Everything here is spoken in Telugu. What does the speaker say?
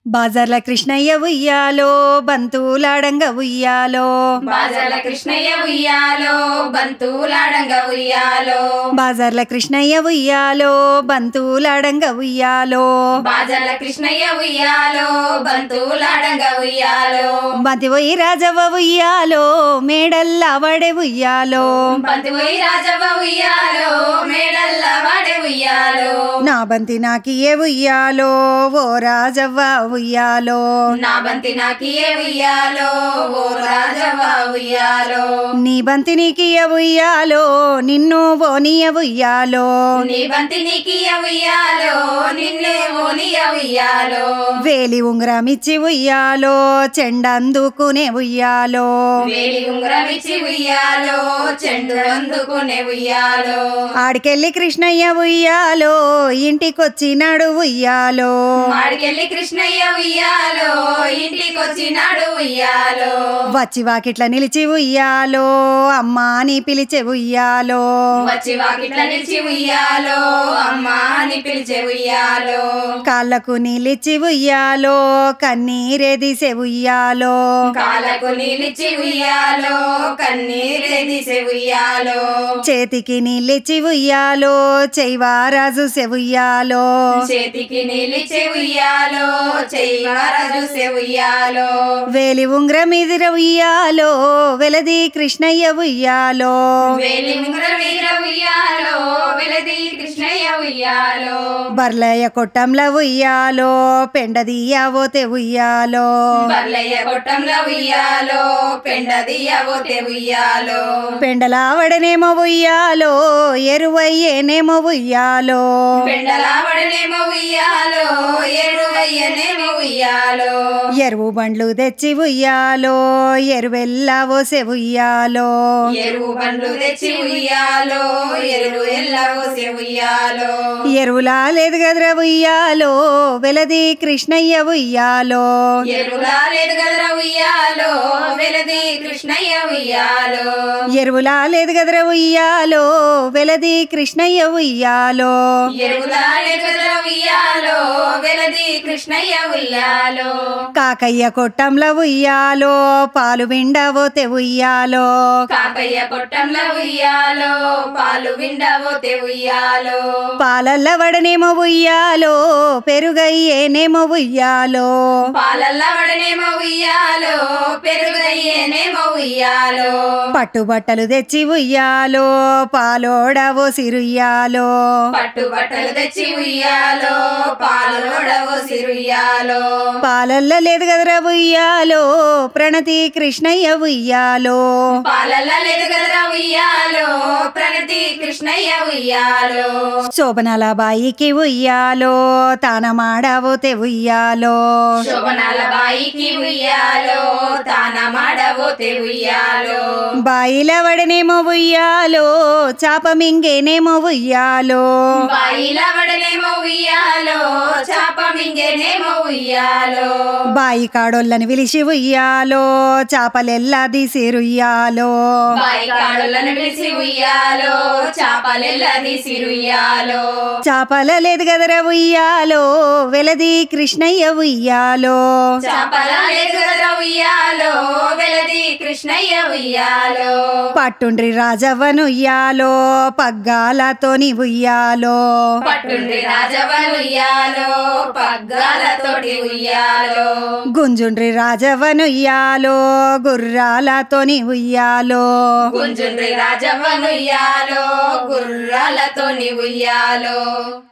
బాజర్ల కృష్ణయ్య ఉయ్యాలో బంతులాడంగ ఉయ్యాలో బాజల కృష్ణయ్య ఉయ్యాలో బంతులాడంగ ఉయ్యాలో బాజర్ల కృష్ణయ్య ఉయ్యాలో బంతులాడంగ ఉయ్యాలో బాజల కృష్ణయ్య ఉయ్యాలో బంతులాడంగ ఉయ్యాలో బంతి పోయి రాజవ్వ ఉయ్యాలో మేడల్లా వడే ఉయ్యాలో బంతి పోయి రాజవ్వ ఉయ్యాలో మేడల్ల వాడే ఉయ్యాలో నా బంతి నాకియే ఉయ్యాలో ఓ రాజవ్వ ఉయ్యాలో నా బంతి నాకియే ఉయ్యాలో ఓ రాజవ్వ ఉయ్యాలో నీ బంతి నీకియ ఉయ్యాలో నిన్ను ఓనియ ఉయ్యాలో నీ బంతి నీకియ ఉయ్యాలో నిన్నే ఓనియ ఉయ్యాలో వేలి ఉంగరమిచ్చి ఉయ్యాలో చెండందుకునే ఉయ్యాలో వేలి ఉంగరమిచ్చి ఉయ్యాలో చెండు అందుకునే ఉయ్యాలో ఆడికెళ్ళి కృష్ణయ్య ఉయ్యాలో ఇంటికొచ్చినాడు ఉయ్యాలో మాడికెళ్ళి కృష్ణయ్య ఉయ్యాలో ఇంటికొచ్చినాడు ఉయ్యాలో వచ్చి వాకిట్ల నిలిచి ఉయ్యాలో అమ్మా అని పిలిచే ఉయ్యాలో వచ్చి వాకిట్ల నిలిచి ఉయ్యాలో అమ్మా అని పిలిచే ఉయ్యాలో కాళ్ళకు నీళ్ళిచ్చి ఉయ్యాలో కన్నీరే తీసే ఉయ్యాలో కాళ్ళకు నీలిచ్చి ఉయ్యాలో కన్నీరే తీసే ఉయ్యాలో చేతికి నీళ్ళిచ్చి ఉయ్యాలో చెయ్వారాజు ఉయ్యాలో చేతికి నీలిచ్చే ఉయ్యాలో చెయ్యారాజు ఉయ్యాలో వేలి ఉంగరం ఎదిర ఉయ్యాలో వెలది కృష్ణయ్య ఉయ్యాలో వేలి ఉంగర వీర ఉయ్యాలో వెలది కృష్ణయ్య ఉయ్యాలో బర్లయ్య కొట్టంల ఉయ్యాలో పెండదీయవోతే ఉయ్యాలో బర్లయ్య కొట్టంలో ఉయ్యాలో పెండదియవోతే ఉయ్యాలో పెండలావడనేమో ఉయ్యాలో ఎరువయ్యేనేమో ఉయ్యాలో పెండలావడనేమో ఉయ్యాలో ఎరువయ్యనేమో ఉయ్యాలో ఎరువు బండ్లు తెచ్చి ఉయ్యాలో ఎరువెల్లావోసే ఉయ్యాలో ఎరువు బండ్లు తెచ్చి ఉయ్యాలో ఎరువు ఎల్లవోసే ఉయ్యాలో ఎరువులా లేదు గదర ఉయ్యాలో వెలది కృష్ణయ్య ఉయ్యాలో ఎరువులా లేదు కదరా ఉయ్యాలో వెలది కృష్ణయ్య ఉయ్యాలో ఎరువులా లేదు గదర ఉయ్యాలో వెలది కృష్ణయ్య ఉయ్యాలో ఎరువులా లేదు కదరా ఉయ్యాలో వెలది కృష్ణయ్య ఉయ్యాలో కాకయ్య కొట్టంల ఉయ్యాలో పాలు విండవోతే ఉయ్యాలో కాకయ్య కొట్టంలో ఉయ్యాలో పాలు విండవోతే ఉయ్యాలో పాలల్ల వడనేమో ఉయ్యాలో పెరుగయ్యేనేమో ఉయ్యాలో పాలల్ల వడనేమో ఉయ్యాలో పెరుగుదయ్యేనేమో ఉయ్యాలో పట్టుబట్టలు తెచ్చి ఉయ్యాలో పాలోడవో సిరుయ్యాలో పట్టు బట్టలు తెచ్చి ఉయ్యాలో పాలోడవో సిరుయ్యాలో పాలల్ల లేదు కదరా ఉయ్యాలో ప్రణతి కృష్ణయ్య ఉయ్యాలో పాలల్ల లేదు కదరా ఉయ్యాలో ప్రణతి కృష్ణయ్య ఉయ్యాలో శోభనాల బాయికి ఉయ్యాలో తానమాడవోతే ఉయ్యాలో శోభనాల బాయికి ఉయ్యాలో తాన మాడవోతే ఉయ్యాలో బాయిల వడనేమో ఉయ్యాలో చాప మింగేనేమో ఉయ్యాలో బాయిల వడనేమో ఉయ్యాలో చాప మింగేనేమో ఉయ్యాలో బాయి కాడోళ్ళని పిలిచి ఉయ్యాలో చాపలెల్లా తీసిరుయ్యాలో బాయి కాడులను పిలిచి ఉయ్యాలో చాపలెల్ల తీసిరుయ్యాలో చాపల లేదు కదరా ఉయ్యాలో వెలది కృష్ణయ్య ఉయ్యాలో చాపల లేదు కదరా ఉయ్యాలో వెలది కృష్ణయ్య ఉయ్యాలో పట్టుండ్రి రాజవ్వను ఉయ్యాలో పగ్గాలతోని ఉయ్యాలో పట్టుండ్రి రాజవలు ఉయ్యాలో పగ్గాలతోటి ఉయ్యాలో గుంజుండ్రి రాజవ్వను ఉయ్యాలో గుర్రాలతోని ఉయ్యాలో గుంజుండ్రి రాజవ్వను ఉయ్యాలో గుర్రాలతోని ఉయ్యాలో